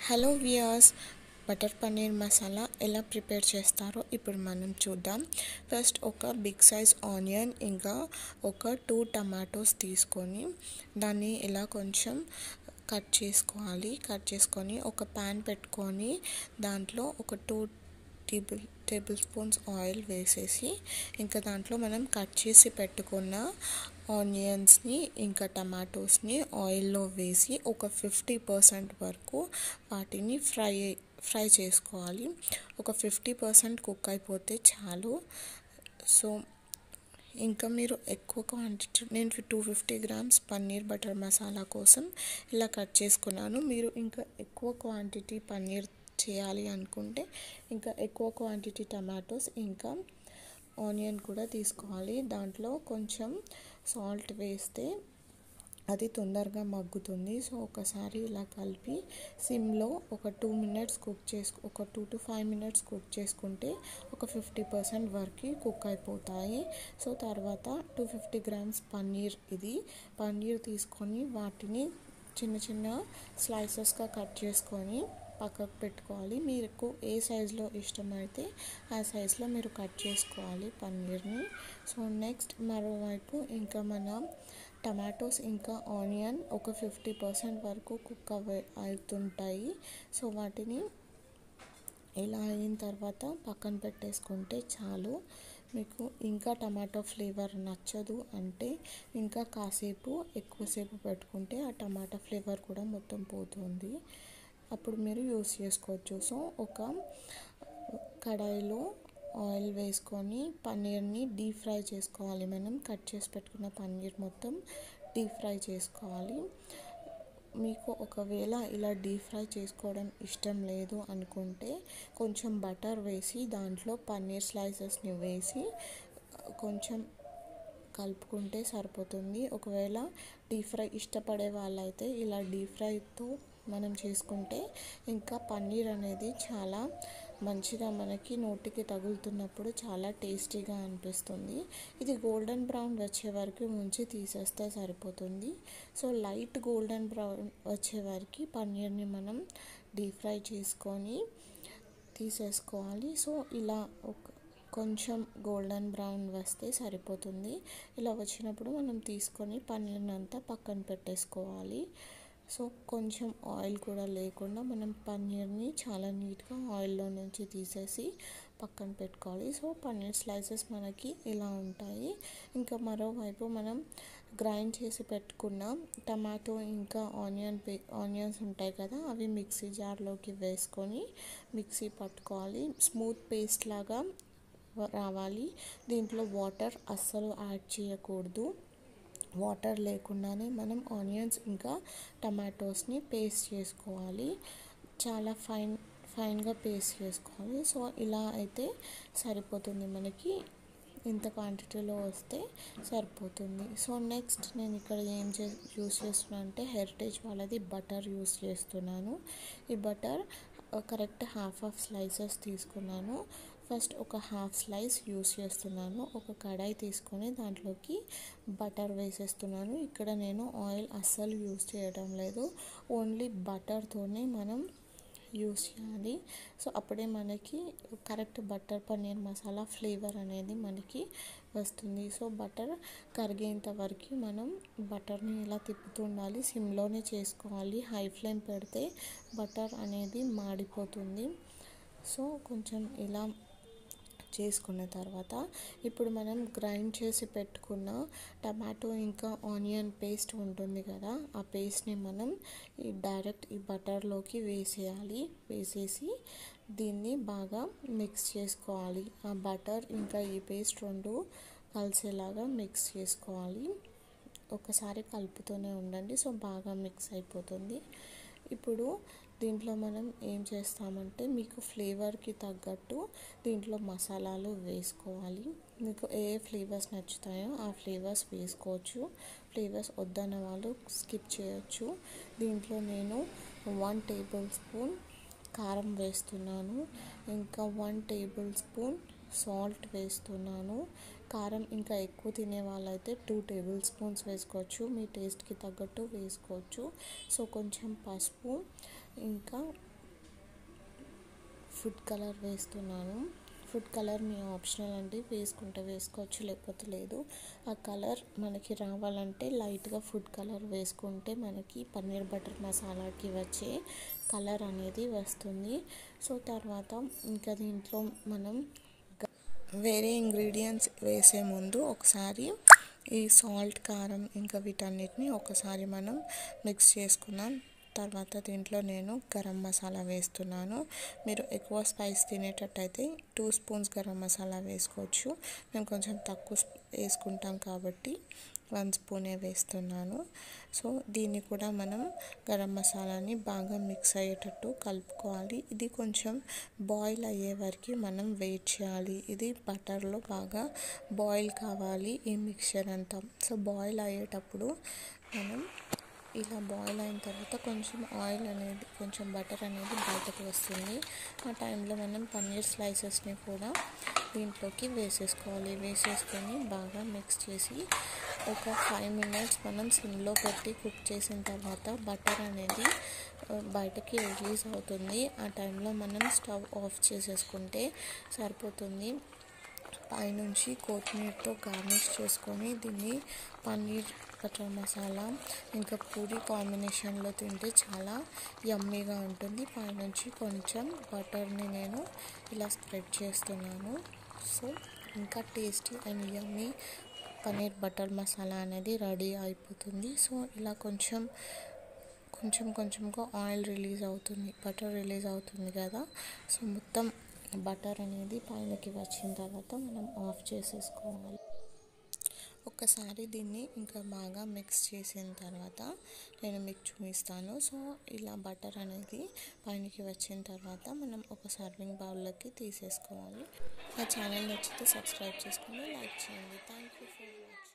hello viewers butter paneer masala ఎలా prepare చేస్తారో ఇప్పుడు మనం చూద్దాం ఫస్ట్ ఒక బిగ్ సైజ్ ఆనియన్ ఇంకా ఒక టూ టమాటోస్ తీసుకొని దాన్ని ఇలా కొంచెం కట్ చేసుకోవాలి కట్ చేసుకొని ఒక ప్యాన్ పెట్టుకొని దాంట్లో ఒక two table tablespoons oil వేసేసి ఇంకా దాంట్లో మనం కట్ చేసి పెట్టుకున్న ఆనియన్స్ని ఇంకా టమాటోస్ని ఆయిల్లో వేసి ఒక ఫిఫ్టీ పర్సెంట్ వరకు వాటిని ఫ్రై ఫ్రై చేసుకోవాలి ఒక ఫిఫ్టీ పర్సెంట్ కుక్ అయిపోతే చాలు సో ఇంకా మీరు ఎక్కువ క్వాంటిటీ నేను two fifty grams paneer butter masala కోసం ఇలా కట్ చేసుకున్నాను మీరు ఇంకా ఎక్కువ క్వాంటిటీ పన్నీర్ చేయాలి అనుకుంటే ఇంకా ఎక్కువ క్వాంటిటీ టమాటోస్ ఇంకా ఆనియన్ కూడా తీసుకోవాలి దాంట్లో కొంచెం సాల్ట్ వేస్తే అది తొందరగా మగ్గుతుంది సో ఒకసారి ఇలా కలిపి సిమ్లో ఒక టూ మినిట్స్ కుక్ చేసుకు ఒక two to five minutes cook చేసుకుంటే ఒక ఫిఫ్టీ పర్సెంట్ వరకు కుక్ అయిపోతాయి సో తర్వాత టూ ఫిఫ్టీ గ్రామ్స్ పన్నీర్ ఇది పన్నీర్ తీసుకొని వాటిని చిన్న చిన్న స్లైసెస్గా కట్ చేసుకొని పక్కకు పెట్టుకోవాలి మీకు ఏ సైజులో ఇష్టమైతే ఆ సైజులో మీరు కట్ చేసుకోవాలి పన్నీర్ని సో నెక్స్ట్ మరోవైపు ఇంకా మన టమాటోస్ ఇంకా ఆనియన్ ఒక ఫిఫ్టీ పర్సెంట్ వరకు కుక్ అవ అవుతుంటాయి సో వాటిని ఇలా అయిన తర్వాత పక్కన పెట్టేసుకుంటే చాలు మీకు ఇంకా టమాటో ఫ్లేవర్ నచ్చదు అంటే ఇంకా కాసేపు ఎక్కువసేపు పెట్టుకుంటే ఆ టమాటా ఫ్లేవర్ కూడా మొత్తం పోతుంది అప్పుడు మీరు యూస్ చేసుకోవచ్చు సో ఒక కడాయిలో ఆయిల్ వేసుకొని పన్నీర్ని డీప్ ఫ్రై చేసుకోవాలి మనం కట్ చేసి పెట్టుకున్న పన్నీర్ మొత్తం డీప్ ఫ్రై చేసుకోవాలి మీకు ఒకవేళ ఇలా డీప్ ఫ్రై చేసుకోవడం ఇష్టం లేదు అనుకుంటే కొంచెం బటర్ వేసి దాంట్లో పన్నీర్ స్లైసెస్ని వేసి కొంచెం కలుపుకుంటే సరిపోతుంది ఒకవేళ డీప్ ఫ్రై ఇష్టపడే వాళ్ళైతే ఇలా డీప్ ఫ్రైతో మనం చేసుకుంటే ఇంకా పన్నీర్ అనేది చాలా మంచిగా మనకి నోటికి తగులుతున్నప్పుడు చాలా టేస్టీగా అనిపిస్తుంది ఇది గోల్డెన్ బ్రౌన్ వచ్చే వరకు ముంచి తీసేస్తే సరిపోతుంది సో లైట్ గోల్డెన్ బ్రౌన్ వచ్చే వరకు పన్నీర్ని మనం డీప్ ఫ్రై చేసుకొని తీసేసుకోవాలి సో ఇలా ఒక కొంచెం గోల్డెన్ బ్రౌన్ వస్తే సరిపోతుంది ఇలా వచ్చినప్పుడు మనం తీసుకొని పన్నీర్ని అంతా పక్కన పెట్టేసుకోవాలి సో కొంచెం ఆయిల్ కూడా లేకుండా మనం పన్నీర్ని చాలా నీట్గా ఆయిల్లో నుంచి తీసేసి పక్కన పెట్టుకోవాలి సో పన్నీర్ స్లైసెస్ మనకి ఇలా ఉంటాయి ఇంకా మరోవైపు మనం గ్రైండ్ చేసి పెట్టుకున్న టమాటో ఇంకా ఆనియన్ పే ఆనియన్స్ ఉంటాయి కదా అవి మిక్సీ జార్లోకి వేసుకొని మిక్సీ పట్టుకోవాలి స్మూత్ పేస్ట్ లాగా రావాలి దీంట్లో వాటర్ అస్సలు యాడ్ చేయకూడదు వాటర్ లేకుండానే మనం ఆనియన్స్ ఇంకా టమాటోస్ని పేస్ట్ చేసుకోవాలి చాలా ఫైన్ ఫైన్గా పేస్ట్ చేసుకోవాలి సో ఇలా అయితే సరిపోతుంది మనకి ఇంత క్వాంటిటీలో వస్తే సరిపోతుంది సో నెక్స్ట్ నేను ఇక్కడ ఏం చే యూస్ చేస్తున్నాను అంటే హెరిటేజ్ వాళ్ళది బటర్ యూస్ చేస్తున్నాను ఈ butter correct half of slices తీసుకున్నాను ఫస్ట్ ఒక హాఫ్ స్లైస్ యూస్ చేస్తున్నాను ఒక కడాయి తీసుకొని దాంట్లోకి బటర్ వేసేస్తున్నాను ఇక్కడ నేను ఆయిల్ అస్సలు యూస్ చేయడం లేదు ఓన్లీ బటర్తోనే మనం యూస్ చేయాలి సో అప్పుడే మనకి correct butter paneer masala flavour అనేది మనకి వస్తుంది సో బటర్ కరిగేంత వరకు మనం బటర్ని ఇలా తిప్పుతూ ఉండాలి సిమ్లోనే చేసుకోవాలి హై ఫ్లేమ్ పెడితే బటర్ అనేది మాడిపోతుంది సో కొంచెం ఇలా చేసుకున్న తర్వాత ఇప్పుడు మనం గ్రైండ్ చేసి పెట్టుకున్న టమాటో ఇంకా ఆనియన్ పేస్ట్ ఉంటుంది కదా ఆ పేస్ట్ని మనం ఈ డైరెక్ట్ ఈ బటర్లోకి వేసేయాలి వేసేసి దీన్ని బాగా మిక్స్ చేసుకోవాలి ఆ బటర్ ఇంకా ఈ పేస్ట్ రెండు కలిసేలాగా మిక్స్ చేసుకోవాలి ఒకసారి కలుపుతూనే ఉండండి సో బాగా మిక్స్ అయిపోతుంది ఇప్పుడు దీంట్లో మనం ఏం చేస్తామంటే మీకు ఫ్లేవర్కి తగ్గట్టు దీంట్లో మసాలాలు వేసుకోవాలి మీకు ఏ ఫ్లేవర్స్ నచ్చుతాయో ఆ ఫ్లేవర్స్ వేసుకోవచ్చు ఫ్లేవర్స్ వద్దన్న వాళ్ళు స్కిప్ చేయొచ్చు దీంట్లో నేను వన్ టేబుల్ స్పూన్ కారం వేస్తున్నాను ఇంకా వన్ టేబుల్ స్పూన్ సాల్ట్ వేస్తున్నాను కారం ఇంకా ఎక్కువ తినే వాళ్ళైతే టూ టేబుల్ స్పూన్స్ వేసుకోవచ్చు మీ టేస్ట్కి తగ్గట్టు వేసుకోవచ్చు సో కొంచెం పసుపు ఇంకా ఫుడ్ కలర్ వేస్తున్నాను ఫుడ్ కలర్ మీ ఆప్షనల్ అండి వేసుకుంటే వేసుకోవచ్చు లేకపోతే లేదు ఆ కలర్ మనకి రావాలంటే లైట్గా ఫుడ్ కలర్ వేసుకుంటే మనకి పన్నీర్ బటర్ మసాలాకి వచ్చే కలర్ అనేది వస్తుంది సో తర్వాత ఇంకా దీంట్లో మనం వేరే ఇంగ్రీడియంట్స్ వేసే ముందు ఒకసారి ఈ సాల్ట్ కారం ఇంకా వీటన్నిటిని ఒకసారి మనం మిక్స్ చేసుకున్నాం తర్వాత దీంట్లో నేను గరం మసాలా వేస్తున్నాను మీరు ఎక్కువ స్పైస్ తినేటట్టయితే టూ స్పూన్స్ గరం మసాలా వేసుకోవచ్చు మేము కొంచెం తక్కువ వేసుకుంటాం కాబట్టి వన్ స్పూనే వేస్తున్నాను సో దీన్ని కూడా మనం గరం మసాలాని బాగా మిక్స్ అయ్యేటట్టు కలుపుకోవాలి ఇది కొంచెం బాయిల్ అయ్యే వరకు మనం వెయిట్ చేయాలి ఇది బటర్లో బాగా బాయిల్ కావాలి ఈ మిక్చర్ అంతా సో బాయిల్ అయ్యేటప్పుడు మనం ఇలా బాయిల్ అయిన తర్వాత కొంచెం ఆయిల్ అనేది కొంచెం బటర్ అనేది బయటకు వస్తుంది ఆ టైంలో మనం పన్నీర్ స్లైసెస్ని కూడా దీంట్లోకి వేసేసుకోవాలి వేసేసుకొని బాగా మిక్స్ చేసి ఒక ఫైవ్ మినిట్స్ మనం సిమ్లో పెట్టి కుక్ చేసిన తర్వాత బటర్ అనేది బయటకి రిలీజ్ అవుతుంది ఆ టైంలో మనం స్టవ్ ఆఫ్ చేసేసుకుంటే సరిపోతుంది పైనుంచి కొత్తిమీరతో గార్నిష్ చేసుకొని దీన్ని పన్నీర్ బటర్ మసాలా ఇంకా పూరి కాంబినేషన్లో తింటే చాలా యమ్మీగా ఉంటుంది పైనుంచి కొంచెం బటర్ని నేను ఇలా స్ప్రెడ్ చేస్తున్నాను సో ఇంకా tasty and yummy paneer butter masala అనేది రెడీ అయిపోతుంది సో ఇలా కొంచెం కొంచెం కొంచెంగా ఆయిల్ రిలీజ్ అవుతుంది బటర్ రిలీజ్ అవుతుంది కదా సో మొత్తం బటర్ అనేది పైనకి వచ్చిన తర్వాత మనం ఆఫ్ చేసేసుకోవాలి ఒక్కసారి దీన్ని ఇంకా బాగా మిక్స్ చేసిన తర్వాత నేను మీకు చూపిస్తాను సో ఇలా బటర్ అనేది పైనకి వచ్చిన తర్వాత మనం ఒక సర్వింగ్ బౌల్లోకి తీసేసుకోవాలి నా ఛానల్ నచ్చితే సబ్స్క్రైబ్ చేసుకోండి లైక్ చేయండి థ్యాంక్ యూ ఫర్ వాచింగ్